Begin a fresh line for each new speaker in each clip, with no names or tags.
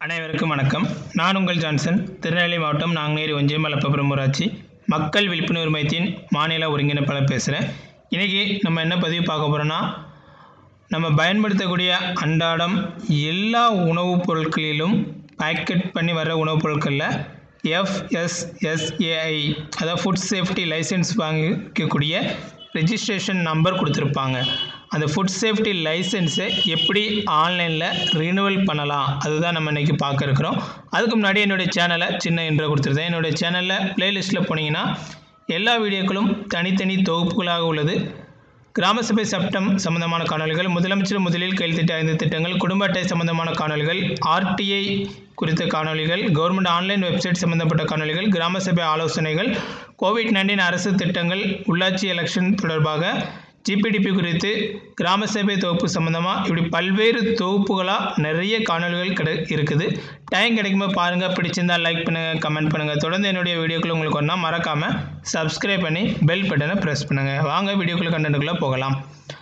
அனைவருக்கும் வணக்கம் நான் உங்கள் ஜான்சன் திருநெல்வேலி மாவட்டம் நாங்குநேரி ஒன்றியம் மலப்பபுரம் ஊராட்சி மக்கள் விழிப்புணர்வு மையத்தின் மாநில ஒருங்கிணைப்பாளர் பேசுகிறேன் இன்றைக்கி நம்ம என்ன பதிவு பார்க்க போகிறோன்னா நம்ம பயன்படுத்தக்கூடிய அன்றாடம் எல்லா உணவுப் பொருட்களிலும் பேக்கெட் பண்ணி வர்ற உணவுப் பொருட்களில் எஃப்எஸ்எஸ்ஏஐ அதாவது ஃபுட் சேஃப்டி லைசன்ஸ் வாங்கிக்கக்கூடிய ரெஜிஸ்ட்ரேஷன் நம்பர் கொடுத்துருப்பாங்க அந்த ஃபுட் சேஃப்டி லைசன்ஸை எப்படி ஆன்லைனில் ரினுவல் பண்ணலாம் அதுதான் நம்ம இன்றைக்கி பார்க்க இருக்கிறோம் அதுக்கு முன்னாடி என்னுடைய சேனலை சின்ன இன்ட்ரோ கொடுத்துருந்தேன் என்னுடைய சேனலில் ப்ளேலிஸ்ட்டில் போனீங்கன்னா எல்லா வீடியோக்களும் தனித்தனி தொகுப்புகளாக உள்ளது கிராம சபை சட்டம் சம்பந்தமான காணொலிகள் முதலமைச்சர் முதலில் கையெழுத்திட்ட ஐந்து திட்டங்கள் குடும்ப அட்டை சம்பந்தமான காணொலிகள் ஆர்டிஐ குறித்த காணொலிகள் கவர்மெண்ட் ஆன்லைன் வெப்சைட் சம்பந்தப்பட்ட காணொலிகள் கிராம சபை ஆலோசனைகள் கோவிட் நைன்டீன் அரசு திட்டங்கள் உள்ளாட்சி எலெக்ஷன் தொடர்பாக ஜிபிடிபி குறித்து கிராம சபை தொகுப்பு சம்மந்தமாக இப்படி பல்வேறு தொகுப்புகளாக நிறைய காணொலிகள் கிட இருக்குது டைம் கிடைக்கும்போது பாருங்கள் பிடிச்சிருந்தால் லைக் பண்ணுங்கள் கமெண்ட் பண்ணுங்கள் தொடர்ந்து என்னுடைய வீடியோக்கள் உங்களுக்கு ஒன்றா மறக்காமல் சப்ஸ்கிரைப் பண்ணி பெல் பட்டனை ப்ரெஸ் பண்ணுங்கள் வாங்க வீடியோக்குள்ள கண்டென்ட்டுக்குள்ளே போகலாம்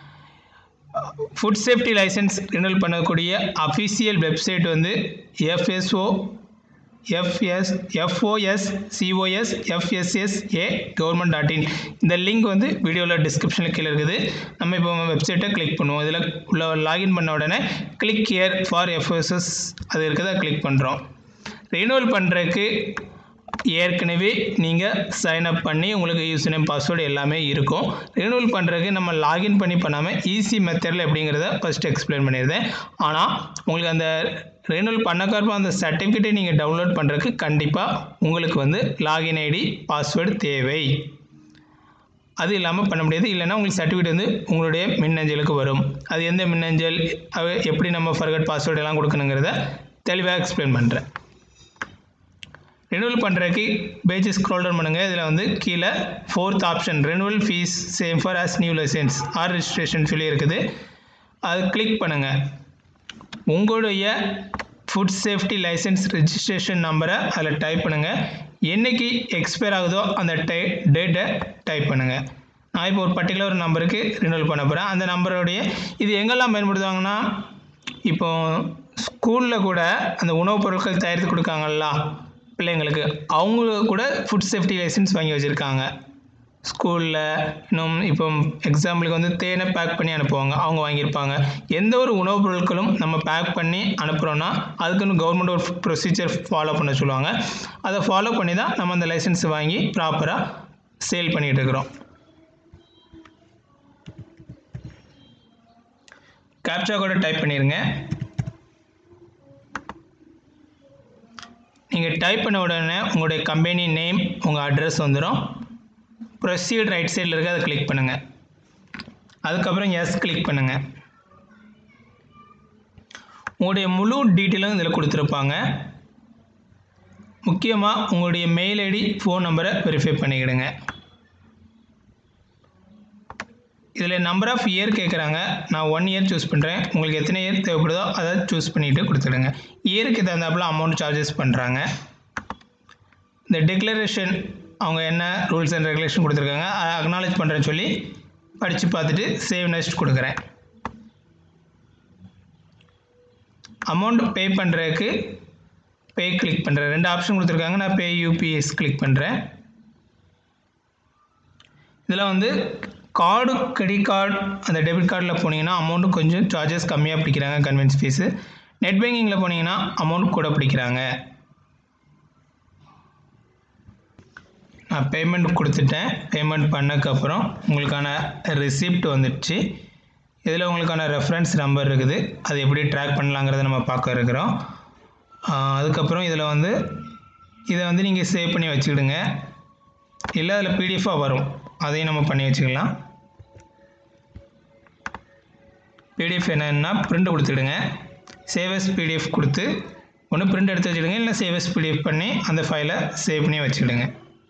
ஃபுட் சேஃப்டி லைசன்ஸ் ரினிவல் பண்ணக்கூடிய அஃபிஷியல் வெப்சைட் வந்து FSO FS FOS COS FSSA government dot in இந்த லிங்க் வந்து வீடியோவில் டிஸ்கிரிப்ஷனில் கீழே இருக்குது நம்ம இப்போ வெப்சைட்டை கிளிக் பண்ணுவோம் இதில் உள்ள லாகின் பண்ண உடனே கிளிக் ஹியர் ஃபார் எஃப்எஸ்எஸ் அது இருக்குது கிளிக் பண்ணுறோம் ரினிவல் பண்ணுறதுக்கு ஏற்கனவே நீங்கள் சைன் அப் பண்ணி உங்களுக்கு யூஸ் நேம் பாஸ்வேர்டு எல்லாமே இருக்கும் ரினிவல் பண்ணுறதுக்கு நம்ம லாகின் பண்ணி பண்ணாமல் ஈஸி மெத்தடில் எப்படிங்கிறத ஃபஸ்ட்டு எக்ஸ்பிளைன் பண்ணியிருந்தேன் ஆனால் உங்களுக்கு அந்த ரினிவல் பண்ணக்கப்புறம் அந்த சர்டிஃபிகேட்டை நீங்கள் டவுன்லோட் பண்ணுறதுக்கு கண்டிப்பாக உங்களுக்கு வந்து லாகின் ஐடி பாஸ்வேர்டு தேவை அது இல்லாமல் பண்ண முடியாது இல்லைன்னா உங்களுக்கு சர்டிஃபிகேட் வந்து உங்களுடைய மின்னஞ்சலுக்கு வரும் அது எந்த மின்னஞ்சல் அது எப்படி நம்ம ஃபர்கட் பாஸ்வேர்டு எல்லாம் கொடுக்கணுங்கிறத தெளிவாக எக்ஸ்பிளைன் பண்ணுறேன் ரினுவல் பண்ணுறதுக்கு பேஜ் ஸ்க்ரோல் டவுன் பண்ணுங்கள் இதில் வந்து கீழே fourth option renewal fee same for as new licence or registration சொல்லி இருக்குது அது கிளிக் பண்ணுங்கள் உங்களுடைய ஃபுட் சேஃப்டி லைசன்ஸ் ரிஜிஸ்ட்ரேஷன் நம்பரை அதில் டைப் பண்ணுங்கள் என்றைக்கு எக்ஸ்பயர் ஆகுதோ அந்த டை டேட்டை டைப் பண்ணுங்கள் நான் இப்போ ஒரு பர்டிகுலர் ஒரு நம்பருக்கு ரினுவல் பண்ண போகிறேன் அந்த நம்பருடைய இது எங்கெல்லாம் பயன்படுத்துவாங்கன்னா இப்போ ஸ்கூலில் கூட அந்த உணவுப் பொருட்கள் தயாரித்து கொடுக்காங்கல்ல பிள்ளைங்களுக்கு அவங்களுக்கு கூட ஃபுட் சேஃப்டி லைசன்ஸ் வாங்கி வச்சுருக்காங்க ஸ்கூலில் இன்னும் இப்போ எக்ஸாம்பிளுக்கு வந்து தேனை பேக் பண்ணி அனுப்புவாங்க அவங்க வாங்கியிருப்பாங்க எந்த ஒரு உணவுப் பொருட்களும் நம்ம பேக் பண்ணி அனுப்புகிறோன்னா அதுக்குன்னு கவர்மெண்ட் ஒரு ப்ரொசீஜர் ஃபாலோ பண்ண சொல்லுவாங்க அதை ஃபாலோ பண்ணி தான் நம்ம அந்த லைசன்ஸ் வாங்கி ப்ராப்பராக சேல் பண்ணிகிட்டு இருக்கிறோம் கேப்சா கூட டைப் பண்ணிடுங்க நீங்கள் டைப் பண்ண உடனே உங்களுடைய கம்பெனி நேம் உங்கள் அட்ரஸ் வந்துடும் ப்ரொசீட் ரைட் சைடில் இருக்க அதை கிளிக் பண்ணுங்கள் அதுக்கப்புறம் எஸ் கிளிக் பண்ணுங்கள் உங்களுடைய முழு டீட்டெயிலும் இதில் கொடுத்துருப்பாங்க முக்கியமாக உங்களுடைய மெயில் ஐடி ஃபோன் நம்பரை வெரிஃபை பண்ணிக்கிடுங்க இதில் நம்பர் ஆஃப் இயர் கேட்குறாங்க நான் ஒன் இயர் சூஸ் பண்ணுறேன் உங்களுக்கு எத்தனை இயர் தேவைப்படுதோ அதை சூஸ் பண்ணிவிட்டு கொடுத்துடுங்க இயருக்கு தகுந்தாப்பில் அமௌண்ட் சார்ஜஸ் பண்ணுறாங்க இந்த டிக்ளரேஷன் அவங்க என்ன ரூல்ஸ் அண்ட் ரெகுலேஷன் கொடுத்துருக்காங்க அதை அக்னாலேஜ் பண்ணுறேன்னு சொல்லி படித்து பார்த்துட்டு சேவ் நெக்ஸ்ட் கொடுக்குறேன் அமௌண்ட் பே பண்ணுறதுக்கு பே கிளிக் பண்ணுறேன் ரெண்டு ஆப்ஷன் கொடுத்துருக்காங்க நான் பே யூபிஎஸ் கிளிக் பண்ணுறேன் இதில் வந்து கார்டு கிரெடிட் கார்டு அந்த டெபிட் கார்டில் போனீங்கன்னா அமௌண்ட்டு கொஞ்சம் சார்ஜஸ் கம்மியாக பிடிக்கிறாங்க கன்வென்ஸ் ஃபீஸு நெட் பேங்கிங்கில் போனீங்கன்னா அமௌண்ட் கூட பிடிக்கிறாங்க நான் பேமெண்ட் கொடுத்துட்டேன் பேமெண்ட் பண்ணக்கப்புறம் உங்களுக்கான ரிசிப்ட் வந்துடுச்சு இதில் உங்களுக்கான ரெஃபரன்ஸ் நம்பர் இருக்குது அது எப்படி ட்ராக் பண்ணலாங்கிறத நம்ம பார்க்க இருக்கிறோம் அதுக்கப்புறம் இதில் வந்து இதை வந்து நீங்கள் சேவ் பண்ணி வச்சுக்கிடுங்க இல்லை அதில் பிடிஎஃபாக வரும் அதையும் நம்ம பண்ணி வச்சுக்கலாம் பிடிஎஃப் என்னென்னா பிரிண்ட் கொடுத்துடுங்க சேவஸ் பிடிஎஃப் கொடுத்து ஒன்று பிரிண்ட் எடுத்து வச்சுடுங்க இல்லை சேவஸ் பிடிஎஃப் பண்ணி அந்த ஃபைலை சேவ் பண்ணி வச்சுக்கிடுங்க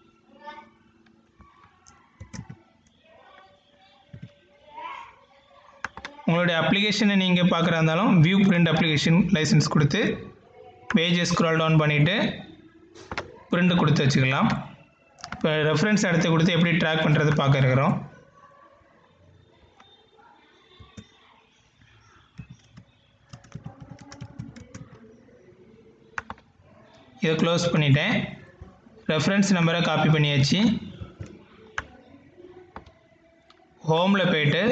உங்களுடைய அப்ளிகேஷனை நீங்கள் பார்க்குறா இருந்தாலும் வியூ பிரிண்ட் அப்ளிகேஷன் லைசன்ஸ் கொடுத்து பேஜை ஸ்க்ரால் டவுன் பண்ணிவிட்டு பிரிண்ட் கொடுத்து வச்சுக்கலாம் இப்போ ரெஃபரன்ஸ் எடுத்து கொடுத்து எப்படி ட்ராக் பண்ணுறது பார்க்க இருக்கிறோம் இதை க்ளோஸ் பண்ணிட்டேன் ரெஃபரன்ஸ் நம்பரை காப்பி பண்ணியாச்சு ஹோமில் போயிட்டு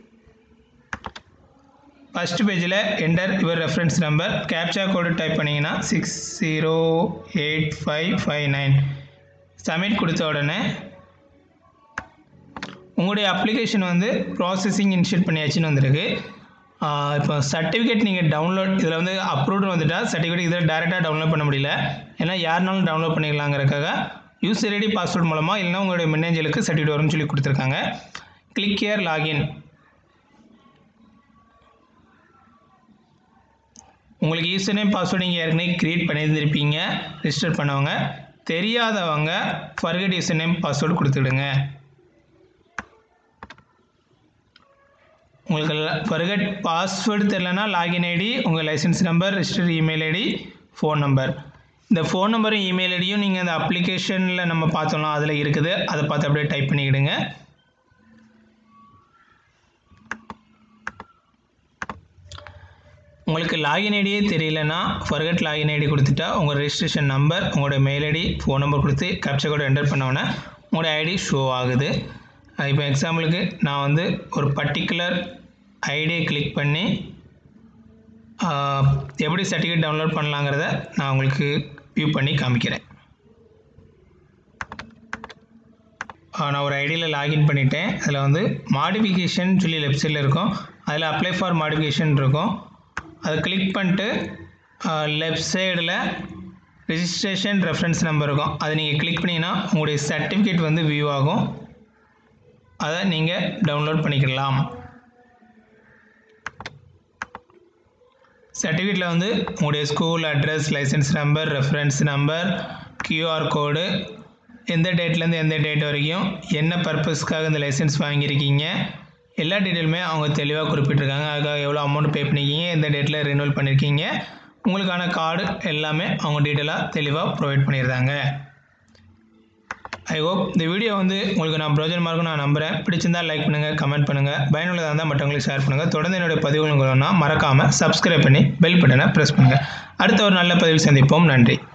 ஃபஸ்ட் பேஜில் enter your reference number captcha code type பண்ணிங்கன்னா six zero eight five five nine submit கொடுத்த உடனே உங்களுடைய அப்ளிகேஷன் வந்து ப்ராசஸிங் இனிஷியேட் பண்ணியாச்சுன்னு வந்திருக்கு இப்போ சர்டிஃபிகேட் நீங்கள் டவுன்லோட் இதில் வந்து அப்ரூவ்டு வந்துட்டால் சர்டிஃபிகேட் இதில் டேரெக்டாக டவுன்லோட் பண்ண முடியல ஏன்னா யாருனாலும் டவுன்லோட் பண்ணிக்கலாங்கிறதுக்காக யூசர் ஐடி பாஸ்வேர்ட் மூலமாக இல்லைனா உங்களுடைய மின்னஞ்சலுக்கு சர்டிஃபிகேட் வரும்னு சொல்லி கொடுத்துருக்காங்க கிளிக் here லாகின் உங்களுக்கு யூசர் நேம் பாஸ்வேர்டு நீங்கள் ஏற்கனவே க்ரியேட் பண்ணியிருந்திருப்பீங்க ரிஜிஸ்டர் பண்ணவங்க தெரியாதவங்க ஃபர்கட் யூசர் நேம் பாஸ்வேர்டு கொடுத்துடுங்க உங்களுக்கு ஃபர்கட் பாஸ்வேர்டு தெரிலனா லாகின் ஐடி உங்கள் licence number register email ID phone number இந்த ஃபோன் நம்பரும் இமெயில் ஐடியும் நீங்கள் அந்த அப்ளிகேஷனில் நம்ம பார்த்தோம்னா அதில் இருக்குது அதை பார்த்து அப்படியே டைப் பண்ணிக்கிடுங்க உங்களுக்கு லாகின் ஐடியே தெரியலனா ஃபர்கட் லாகின் ஐடி கொடுத்துட்டா உங்கள் ரெஜிஸ்ட்ரேஷன் நம்பர் உங்களோட மெயில் ஐடி ஃபோன் நம்பர் கொடுத்து கேப்சர் கோட் என்டர் பண்ணோன்னே உங்களோட ஐடி ஷோ ஆகுது இப்போ எக்ஸாம்பிளுக்கு நான் வந்து ஒரு பர்டிகுலர் ஐடியை கிளிக் பண்ணி எப்படி சர்டிஃபிகேட் டவுன்லோட் பண்ணலாங்கிறத நான் உங்களுக்கு வியூ பண்ணி காமிக்கிறேன் நான் ஒரு ஐடியில் லாகின் பண்ணிட்டேன் அதில் வந்து மாடிஃபிகேஷன் சொல்லி லெஃப்ட் சைடில் இருக்கும் அதில் அப்ளை ஃபார் மாடிஃபிகேஷன் இருக்கும் அதை கிளிக் பண்ணிட்டு லெஃப்ட் சைடில் ரிஜிஸ்ட்ரேஷன் ரெஃபரன்ஸ் நம்பர் இருக்கும் அதை நீங்கள் கிளிக் பண்ணிங்கன்னா உங்களுடைய சர்டிஃபிகேட் வந்து வியூ ஆகும் அதை நீங்கள் டவுன்லோட் பண்ணிக்கலாம் சர்டிஃபிகேட்டில் வந்து உங்களுடைய school address licence number reference number QR code எந்த டேட்லேருந்து எந்த டேட் வரைக்கும் என்ன பர்பஸ்க்காக இந்த லைசன்ஸ் வாங்கியிருக்கீங்க எல்லா டீட்டெயிலுமே அவங்க தெளிவாக குறிப்பிட்டிருக்காங்க அதுக்காக எவ்வளோ அமௌண்ட் பே பண்ணியிருக்கீங்க எந்த டேட்டில் ரினியூவல் பண்ணியிருக்கீங்க உங்களுக்கான கார்டு எல்லாமே அவங்க டீட்டெயிலாக தெளிவாக ப்ரொவைட் பண்ணியிருந்தாங்க ஐ ஹோப் இந்த வீடியோ வந்து உங்களுக்கு நான் பிரோஜனமாக இருக்கும் நான் நம்புகிறேன் பிடிச்சிருந்தால் லைக் பண்ணுங்கள் கமெண்ட் பண்ணுங்கள் பயனுள்ளதாக இருந்தால் மற்றவங்களுக்கு ஷேர் பண்ணுங்கள் தொடர்ந்து என்னுடைய பதிவுகளுக்கு மறக்காமல் சப்ஸ்கிரைப் பண்ணி பெல் பட்டனை ப்ரெஸ் பண்ணுங்கள் அடுத்த ஒரு நல்ல பதிவில் சந்திப்போம் நன்றி